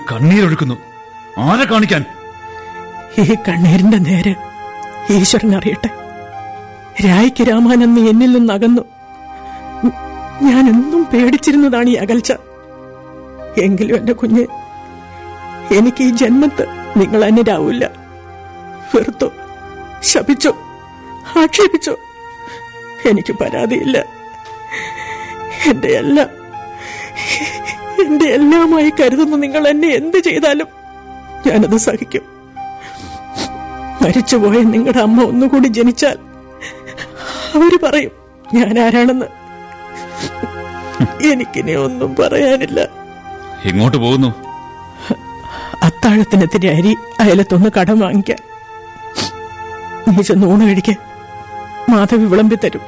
കണ്ണീരൊഴുക്കുന്നു ആരെ കാണിക്കാൻ ഈ കണ്ണീരിന്റെ നേരെ ഈശ്വരൻ അറിയട്ടെ രായ്ക്ക് രാമാനന്ദി എന്നിൽ നിന്ന് അകന്നു ഉം, ഞാൻ എന്നും പേടിച്ചിരുന്നതാണ് ഈ അകൽച്ച എങ്കിലും എന്റെ കുഞ്ഞ് എനിക്ക് ഈ ജന്മത്ത് നിങ്ങൾ അന്യരാവില്ല വെറുത്തോ ശപിച്ചോ ആക്ഷേപിച്ചോ എനിക്ക് പരാതിയില്ല എന്റെ എല്ലാം എന്റെ എല്ലാമായി കരുതുന്ന നിങ്ങൾ എന്നെ എന്ത് ചെയ്താലും ഞാനത് സഹിക്കും മരിച്ചുപോയ നിങ്ങളുടെ അമ്മ ഒന്നുകൂടി ജനിച്ചാൽ അവര് പറയും ഞാൻ ആരാണെന്ന് എനിക്കിനി ഒന്നും പറയാനില്ല എങ്ങോട്ട് പോകുന്നു അത്താഴത്തിനെത്തിരി അരി അയലത്തൊന്ന് കടം വാങ്ങിക്കാൻ നീ ചെന്ന് ഊണ് കഴിക്ക മാധവി വിളമ്പി തരും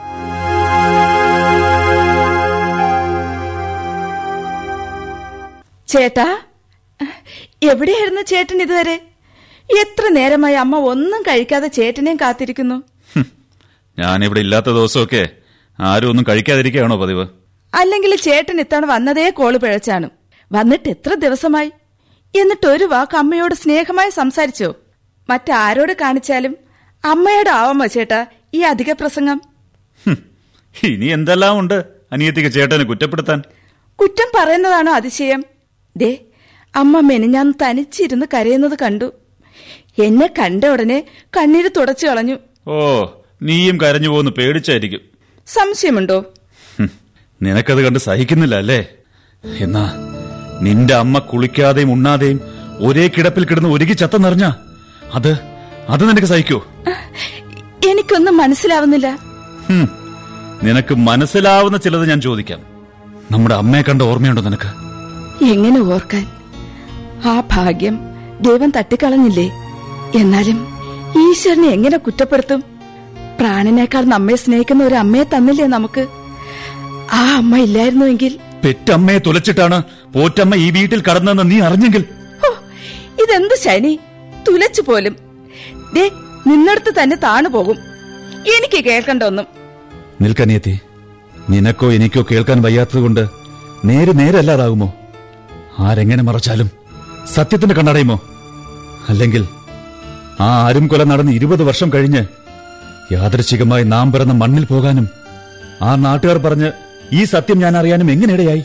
ചേട്ടാ എവിടെയായിരുന്നു ചേട്ടൻ ഇതുവരെ എത്ര നേരമായി അമ്മ ഒന്നും കഴിക്കാതെ ചേട്ടനെയും കാത്തിരിക്കുന്നു ഞാനിവിടെ ഇല്ലാത്ത ദിവസമൊക്കെ ആരും ഒന്നും കഴിക്കാതിരിക്കുകയാണോ പതിവ് അല്ലെങ്കിൽ ചേട്ടൻ ഇത്തവണ വന്നതേ കോള് പിഴച്ചാണ് വന്നിട്ട് എത്ര ദിവസമായി എന്നിട്ട് ഒരു വാക്ക് അമ്മയോട് സ്നേഹമായി സംസാരിച്ചോ മറ്റാരോട് കാണിച്ചാലും അമ്മയോട് ആവാമോ ചേട്ടാ ഈ അധിക പ്രസംഗം ഹും, ഇനി എന്തെല്ലാം ഉണ്ട് അനിയത്തിക്ക് ചേട്ടനെ കുറ്റപ്പെടുത്താൻ കുറ്റം പറയുന്നതാണോ അതിശയം ദേ അമ്മ മെനിഞ്ഞാന്ന് തനിച്ചിരുന്ന് കരയുന്നത് കണ്ടു എന്നെ കണ്ട ഉടനെ കണ്ണീര് തുടച്ചു കളഞ്ഞു ഓ നീയും കരഞ്ഞു പോകുന്നു പേടിച്ചായിരിക്കും സംശയമുണ്ടോ ഹും, നിനക്കത് കണ്ട് സഹിക്കുന്നില്ല അല്ലേ എന്നാ നിന്റെ അമ്മ കുളിക്കാതെയും ഉണ്ണാതെയും ഒരേ കിടപ്പിൽ കിടന്ന് ഒരുക്കി ചത്ത നിറഞ്ഞ അത് അത് നിനക്ക് സഹിക്കൂ എനിക്കൊന്നും മനസ്സിലാവുന്നില്ല ഹും, നിനക്ക് മനസ്സിലാവുന്ന ചിലത് ഞാൻ ചോദിക്കാം നമ്മുടെ അമ്മയെ കണ്ട ഓർമ്മയുണ്ടോ നിനക്ക് എങ്ങനെ ഓർക്കാൻ ആ ഭാഗ്യം ദൈവം തട്ടിക്കളഞ്ഞില്ലേ എന്നാലും ഈശ്വരനെ എങ്ങനെ കുറ്റപ്പെടുത്തും പ്രാണനേക്കാൾ നമ്മെ സ്നേഹിക്കുന്ന ഒരു അമ്മയെ തന്നില്ലേ നമുക്ക് ആ അമ്മ ഇല്ലായിരുന്നുവെങ്കിൽ പെറ്റമ്മയെ തുലച്ചിട്ടാണ് പോറ്റമ്മ ഈ വീട്ടിൽ കടന്നതെന്ന് നീ അറിഞ്ഞെങ്കിൽ ഹോ, ഇതെന്ത് ശനി തുലച്ചു പോലും ദേ നിന്നടുത്ത് തന്നെ താണു പോകും എനിക്ക് കേൾക്കണ്ട ഒന്നും നിൽക്കനിയത്തി നിനക്കോ എനിക്കോ കേൾക്കാൻ വയ്യാത്തതുകൊണ്ട് നേരെ നേരെ അല്ലാതാകുമോ ആരെങ്ങനെ മറച്ചാലും സത്യത്തിന് കണ്ണടയുമോ അല്ലെങ്കിൽ ആ ആരും കൊല നടന്ന് ഇരുപത് വർഷം കഴിഞ്ഞ് യാദൃശികമായി നാം പിറന്ന മണ്ണിൽ പോകാനും ആ നാട്ടുകാർ പറഞ്ഞ് ഈ സത്യം ഞാൻ അറിയാനും എങ്ങനെയിടയായി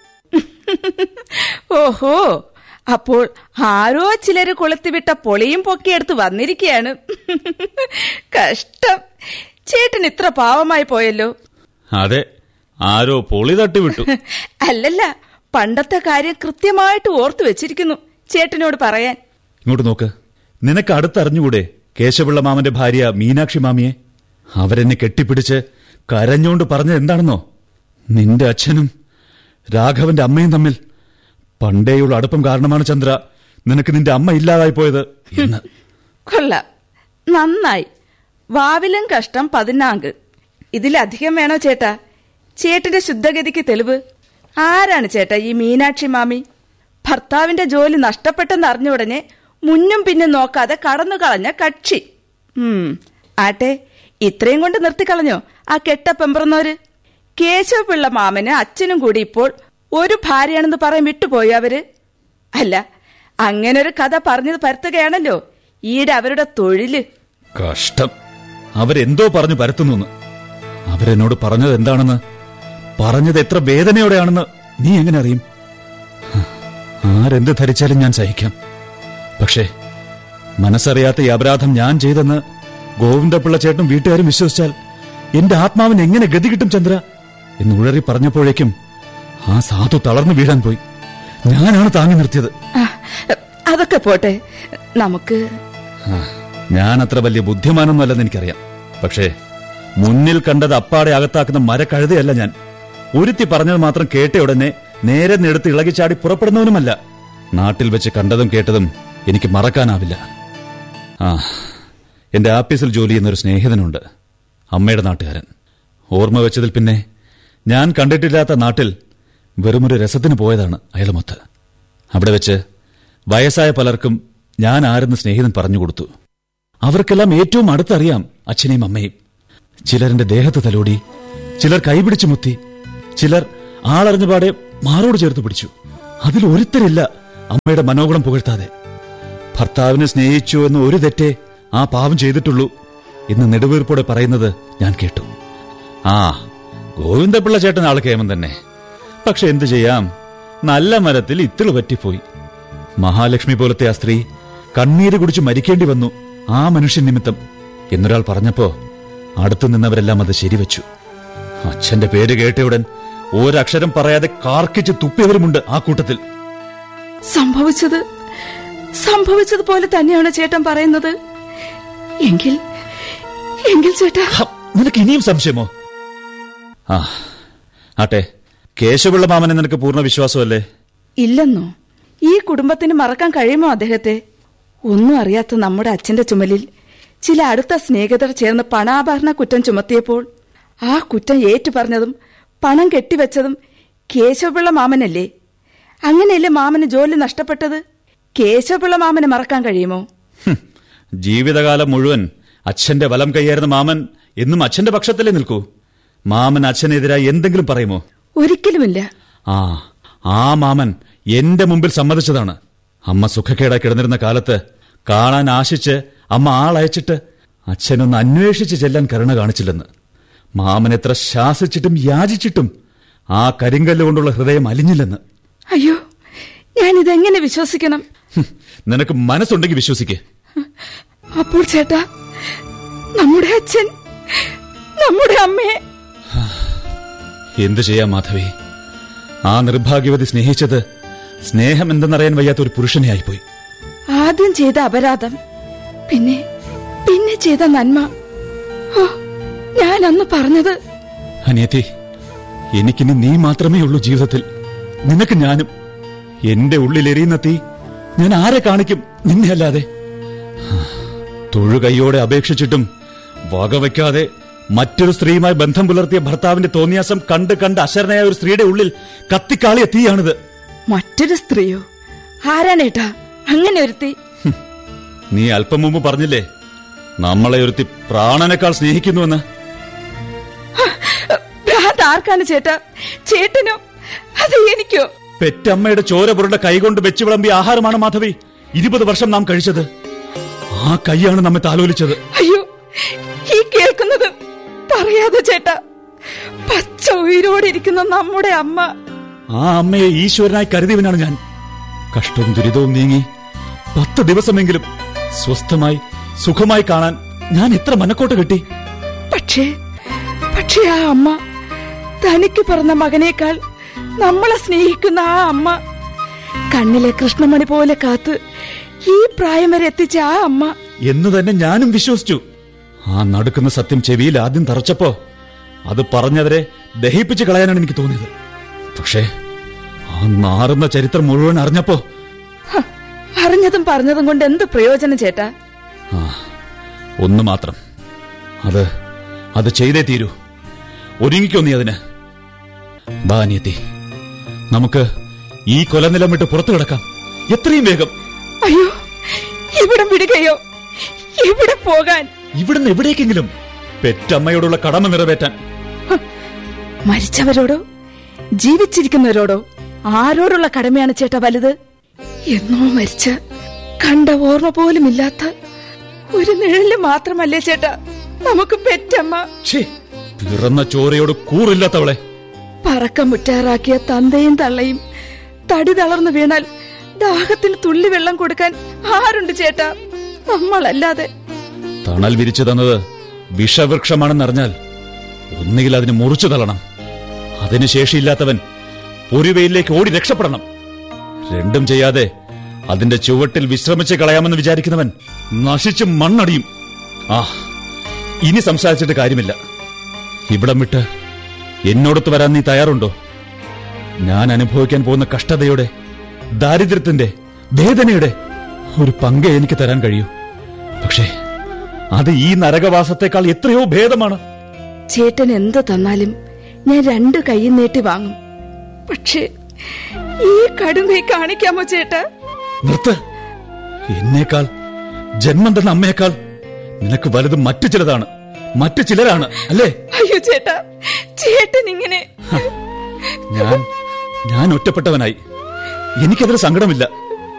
ഓഹോ അപ്പോൾ ആരോ ചിലര് കൊളുത്തിവിട്ട പൊളിയും പൊക്കിയെടുത്ത് വന്നിരിക്കുകയാണ് കഷ്ടം ചേട്ടൻ ഇത്ര പാവമായി പോയല്ലോ അതെ ആരോ പൊളി തട്ടിവിട്ടു അല്ലല്ല പണ്ടത്തെ കാര്യം കൃത്യമായിട്ട് ഓർത്തു വെച്ചിരിക്കുന്നു ചേട്ടനോട് പറയാൻ ഇങ്ങോട്ട് നോക്ക് നിനക്ക് അടുത്തറിഞ്ഞുകൂടെ കേശവപിള്ള മാമന്റെ ഭാര്യ മീനാക്ഷി മാമിയെ അവരെന്നെ കെട്ടിപ്പിടിച്ച് കരഞ്ഞുകൊണ്ട് പറഞ്ഞത് എന്താണെന്നോ നിന്റെ അച്ഛനും രാഘവന്റെ അമ്മയും തമ്മിൽ പണ്ടേയുള്ള അടുപ്പം കാരണമാണ് ചന്ദ്ര നിനക്ക് നിന്റെ അമ്മ ഇല്ലാതായി പോയത് എന്ന് കൊള്ളാം നന്നായി വാവിലും കഷ്ടം പതിനാങ്ക് ഇതിലധികം വേണോ ചേട്ടാ ചേട്ടന്റെ ശുദ്ധഗതിക്ക് തെളിവ് ആരാണ് ചേട്ടാ ഈ മീനാക്ഷി മാമി ഭർത്താവിന്റെ ജോലി നഷ്ടപ്പെട്ടെന്ന് അറിഞ്ഞ ഉടനെ മുന്നും പിന്നും നോക്കാതെ കടന്നു കളഞ്ഞ കക്ഷി ഉം ആട്ടെ ഇത്രയും കൊണ്ട് നിർത്തിക്കളഞ്ഞോ ആ കെട്ട പെമ്പറന്നോര് കേശവപിള്ള മാമന് അച്ഛനും കൂടി ഇപ്പോൾ ഒരു ഭാര്യയാണെന്ന് പറയാൻ വിട്ടുപോയോ അവര് അല്ല അങ്ങനൊരു കഥ പറഞ്ഞത് പരത്തുകയാണല്ലോ ഈടെ അവരുടെ തൊഴില് കഷ്ടം അവരെന്തോ പറഞ്ഞു പരത്തുന്നു അവരെന്നോട് പറഞ്ഞത് എന്താണെന്ന് പറഞ്ഞത് എത്ര വേദനയോടെയാണെന്ന് നീ എങ്ങനെ അറിയും ഹ, ആരെന്ത് ധരിച്ചാലും ഞാൻ സഹിക്കാം പക്ഷേ മനസ്സറിയാത്ത ഈ അപരാധം ഞാൻ ചെയ്തെന്ന് ഗോവിന്ദപിള്ള ചേട്ടനും വീട്ടുകാരും വിശ്വസിച്ചാൽ എന്റെ ആത്മാവിന് എങ്ങനെ ഗതി കിട്ടും ചന്ദ്ര എന്ന് ഉഴറി പറഞ്ഞപ്പോഴേക്കും ആ സാധു തളർന്നു വീഴാൻ പോയി ഞാനാണ് താങ്ങി നിർത്തിയത് ആ, അതൊക്കെ പോട്ടെ നമുക്ക് ആ, ഞാൻ അത്ര വലിയ ബുദ്ധിമാനൊന്നുമല്ലെന്ന് എനിക്കറിയാം പക്ഷേ മുന്നിൽ കണ്ടത് അപ്പാടെ അകത്താക്കുന്ന മരക്കഴുതയല്ല ഞാൻ ഒരുത്തി പറഞ്ഞത് മാത്രം കേട്ട ഉടനെ നേരെ നെടുത്ത് ഇളകിച്ചാടി പുറപ്പെടുന്നവനുമല്ല നാട്ടിൽ വെച്ച് കണ്ടതും കേട്ടതും എനിക്ക് മറക്കാനാവില്ല ആ എന്റെ ആഫീസിൽ ജോലി ചെയ്യുന്ന ഒരു സ്നേഹിതനുണ്ട് അമ്മയുടെ നാട്ടുകാരൻ ഓർമ്മ വെച്ചതിൽ പിന്നെ ഞാൻ കണ്ടിട്ടില്ലാത്ത നാട്ടിൽ വെറുമൊരു രസത്തിന് പോയതാണ് അയലമൊത്ത് അവിടെ വെച്ച് വയസ്സായ പലർക്കും ഞാൻ ആരെന്ന് സ്നേഹിതൻ പറഞ്ഞുകൊടുത്തു അവർക്കെല്ലാം ഏറ്റവും അടുത്തറിയാം അച്ഛനെയും അമ്മയും ചിലരെന്റെ ദേഹത്ത് തലോടി ചിലർ കൈപിടിച്ചു മുത്തി ചിലർ ആളറിഞ്ഞപാടെ മാറോട് ചേർത്ത് പിടിച്ചു അതിൽ ഒരുത്തരില്ല അമ്മയുടെ മനോഗുണം പുകഴ്ത്താതെ ഭർത്താവിനെ സ്നേഹിച്ചു എന്ന് ഒരു തെറ്റേ ആ പാവം ചെയ്തിട്ടുള്ളൂ എന്ന് നെടുവീർപ്പോടെ പറയുന്നത് ഞാൻ കേട്ടു ആ ഗോവിന്ദപിള്ള ചേട്ടൻ ആള് കേമൻ തന്നെ പക്ഷെ എന്തു ചെയ്യാം നല്ല മരത്തിൽ ഇത്തിള് പറ്റിപ്പോയി മഹാലക്ഷ്മി പോലത്തെ ആ സ്ത്രീ കണ്ണീര് കുടിച്ച് മരിക്കേണ്ടി വന്നു ആ മനുഷ്യൻ നിമിത്തം എന്നൊരാൾ പറഞ്ഞപ്പോ അടുത്തു നിന്നവരെല്ലാം അത് ശരിവച്ചു അച്ഛന്റെ പേര് കേട്ടയുടൻ ഒരക്ഷരം പറയാതെ കാർക്കിച്ച് തുപ്പിയവരുമുണ്ട് ആ കൂട്ടത്തിൽ സംഭവിച്ചത് സംഭവിച്ചതുപോലെ തന്നെയാണ് ചേട്ടൻ പറയുന്നത് എങ്കിൽ എങ്കിൽ ചേട്ടാ ഹ, നിനക്ക് ഇനിയും സംശയമോ ആ ആട്ടെ കേശവപിള്ള മാമനെ നിനക്ക് പൂർണ്ണ വിശ്വാസമല്ലേ ഇല്ലെന്നോ ഈ കുടുംബത്തിന് മറക്കാൻ കഴിയുമോ അദ്ദേഹത്തെ ഒന്നും അറിയാത്ത നമ്മുടെ അച്ഛന്റെ ചുമലിൽ ചില അടുത്ത സ്നേഹിതർ ചേർന്ന് പണാഭരണ കുറ്റം ചുമത്തിയപ്പോൾ ആ കുറ്റം ഏറ്റുപറഞ്ഞതും പണം കെട്ടിവെച്ചതും കേശവപിള്ള മാമനല്ലേ അങ്ങനെയല്ലേ മാമന് ജോലി നഷ്ടപ്പെട്ടത് കേശവപിള്ള മാമനെ മറക്കാൻ കഴിയുമോ ഹും, ജീവിതകാലം മുഴുവൻ അച്ഛന്റെ വലം കൈയായിരുന്ന മാമൻ എന്നും അച്ഛന്റെ പക്ഷത്തല്ലേ നിൽക്കൂ മാമൻ അച്ഛനെതിരായി എന്തെങ്കിലും പറയുമോ ഒരിക്കലുമില്ല ആ ആ മാമൻ എന്റെ മുമ്പിൽ സമ്മതിച്ചതാണ് അമ്മ സുഖക്കേടായി കിടന്നിരുന്ന കാലത്ത് കാണാൻ ആശിച്ച് അമ്മ ആളയച്ചിട്ട് അച്ഛനൊന്ന് അന്വേഷിച്ച് ചെല്ലാൻ കരുണ കാണിച്ചില്ലെന്ന് മാമൻ എത്ര ശാസിച്ചിട്ടും യാചിച്ചിട്ടും ആ കരിങ്കല്ല് കൊണ്ടുള്ള ഹൃദയം അലിഞ്ഞില്ലെന്ന് അയ്യോ ഞാനിതെങ്ങനെ വിശ്വസിക്കണം ഹും, നിനക്ക് മനസ്സുണ്ടെങ്കിൽ വിശ്വസിക്കേ അപ്പോൾ ചേട്ടാ നമ്മുടെ അച്ഛൻ നമ്മുടെ അമ്മയെ എന്തു ചെയ്യാം മാധവി ആ നിർഭാഗ്യവതി സ്നേഹിച്ചത് സ്നേഹം എന്തെന്നറിയാൻ വയ്യാത്ത ഒരു പുരുഷനെയായിപ്പോയി ആദ്യം ചെയ്ത അപരാധം പിന്നെ പിന്നെ ചെയ്ത നന്മ ഓ ഞാൻ അന്ന് പറഞ്ഞത് അനിയത്തി എനിക്കിനി നീ മാത്രമേ ഉള്ളൂ ജീവിതത്തിൽ നിനക്ക് ഞാനും എന്റെ ഉള്ളിൽ എരിയുന്ന തീ ഞാൻ ആരെ കാണിക്കും നിന്നെ അല്ലാതെ തൊഴുകൈയോടെ അപേക്ഷിച്ചിട്ടും വകവയ്ക്കാതെ മറ്റൊരു സ്ത്രീയുമായി ബന്ധം പുലർത്തിയ ഭർത്താവിന്റെ തോന്നിയാസം കണ്ട് കണ്ട് അശരണയായ ഒരു സ്ത്രീയുടെ ഉള്ളിൽ കത്തിക്കാളിയ തീയാണിത് മറ്റൊരു സ്ത്രീയോ ആരാണേട്ടാ അങ്ങനെ ഒരുത്തി ഹും, നീ അല്പം മുമ്പ് പറഞ്ഞില്ലേ നമ്മളെ ഒരുത്തി പ്രാണനേക്കാൾ സ്നേഹിക്കുന്നുവെന്ന് ഭ്രാന്ത് ആർക്കാണ് ചേട്ടാ ചേട്ടനോ അത് എനിക്കോ പെറ്റമ്മയുടെ ചോര പുരണ്ട കൈകൊണ്ട് വെച്ച് വിളമ്പിയ ആഹാരമാണ് മാധവി ഇരുപത് വർഷം നാം കഴിച്ചത് ആ കൈയാണ് നമ്മെ താലോലിച്ചത് അയ്യോ ഈ കേൾക്കുന്നത് പറയാതെ ചേട്ടാ പച്ച ഉയരോടെ ഇരിക്കുന്ന നമ്മുടെ അമ്മ ആ അമ്മയെ ഈശ്വരനായി കരുതിയവനാണ് ഞാൻ കഷ്ടവും ദുരിതവും നീങ്ങി പത്ത് ദിവസമെങ്കിലും സ്വസ്ഥമായി സുഖമായി കാണാൻ ഞാൻ എത്ര മനക്കോട്ട് കെട്ടി പക്ഷേ പക്ഷേ ആ അമ്മ തനിക്ക് പിറന്ന മകനേക്കാൾ നമ്മളെ സ്നേഹിക്കുന്ന ആ അമ്മ കണ്ണിലെ കൃഷ്ണമണി പോലെ കാത്ത് ഈ പ്രായം വരെ എത്തിച്ച ആ അമ്മ എന്ന് തന്നെ ഞാനും വിശ്വസിച്ചു ആ നടുക്കുന്ന സത്യം ചെവിയിൽ ആദ്യം തറച്ചപ്പോ അത് പറഞ്ഞവരെ ദഹിപ്പിച്ച് കളയാനാണ് എനിക്ക് തോന്നിയത് പക്ഷേ ആ നാറുന്ന ചരിത്രം മുഴുവൻ അറിഞ്ഞപ്പോ ഹ, അറിഞ്ഞതും പറഞ്ഞതും കൊണ്ട് എന്ത് പ്രയോജനം ചേട്ടാ ആ ഒന്ന് മാത്രം അത് അത് ചെയ്തേ തീരൂ ഒരുങ്ങിക്കോ നീ അതിന് ബാ അനിയത്തി നമുക്ക് ഈ കൊലനിലം വിട്ട് പുറത്തു കിടക്കാം എത്രയും വേഗം അയ്യോ ഇവിടം വിടുകയോ ഇവിടെ പോകാൻ ഇവിടുന്ന് എവിടേക്കെങ്കിലും പെറ്റമ്മയോടുള്ള കടമ നിറവേറ്റാൻ മരിച്ചവരോടോ ജീവിച്ചിരിക്കുന്നവരോടോ ആരോടുള്ള കടമയാണ് ചേട്ടാ വലുത് എന്നോ മരിച്ച കണ്ട ഓർമ്മ പോലും ഇല്ലാത്ത ഒരു നിഴല് മാത്രമല്ലേ ചേട്ടാ നമുക്ക് പെറ്റമ്മ ഛേ പിറന്ന ചോരയോട് കൂറില്ലാത്തവളെ പറക്കം മുറ്റാറാക്കിയ തന്തയും തള്ളയും തടി തളർന്നു വീണാൽ ദാഹത്തിന് തുള്ളി വെള്ളം കൊടുക്കാൻ ആരുണ്ട് ചേട്ടാ നമ്മളല്ലാതെ തണൽ വിരിച്ചു തന്നത് വിഷവൃക്ഷമാണെന്നറിഞ്ഞാൽ ഒന്നുകിൽ അതിന് മുറിച്ചു തള്ളണം അതിന് ശേഷിയില്ലാത്തവൻ പൊരുവയിലേക്ക് ഓടി രക്ഷപ്പെടണം രണ്ടും ചെയ്യാതെ അതിന്റെ ചുവട്ടിൽ വിശ്രമിച്ച് കളയാമെന്ന് വിചാരിക്കുന്നവൻ നശിച്ച് മണ്ണടിയും ആ ഇനി സംസാരിച്ചിട്ട് കാര്യമില്ല ഇവിടം വിട്ട് എന്നോടൊത്ത് വരാൻ നീ തയ്യാറുണ്ടോ ഞാൻ അനുഭവിക്കാൻ പോകുന്ന കഷ്ടതയുടെ ദാരിദ്ര്യത്തിന്റെ വേദനയുടെ ഒരു പങ്ക് എനിക്ക് തരാൻ കഴിയൂ പക്ഷേ അത് ഈ നരകവാസത്തെക്കാൾ എത്രയോ ഭേദമാണ് ചേട്ടൻ എന്ത് തന്നാലും ഞാൻ രണ്ട് കൈയും നീട്ടി വാങ്ങും പക്ഷേ ഈ കടുമയെ കാണിക്കാമോ ചേട്ടാ നിർത്ത് എന്നേക്കാൾ ജന്മം തന്ന അമ്മയേക്കാൾ നിനക്ക് വലുത് മറ്റു ചിലതാണ് മറ്റു ചിലരാണ് അല്ലേ അയ്യോ ചേട്ടാ ചേട്ടൻ ഇങ്ങനെ ഞാൻ ഞാൻ ഒറ്റപ്പെട്ടവനായി എനിക്കതിൽ സങ്കടമില്ല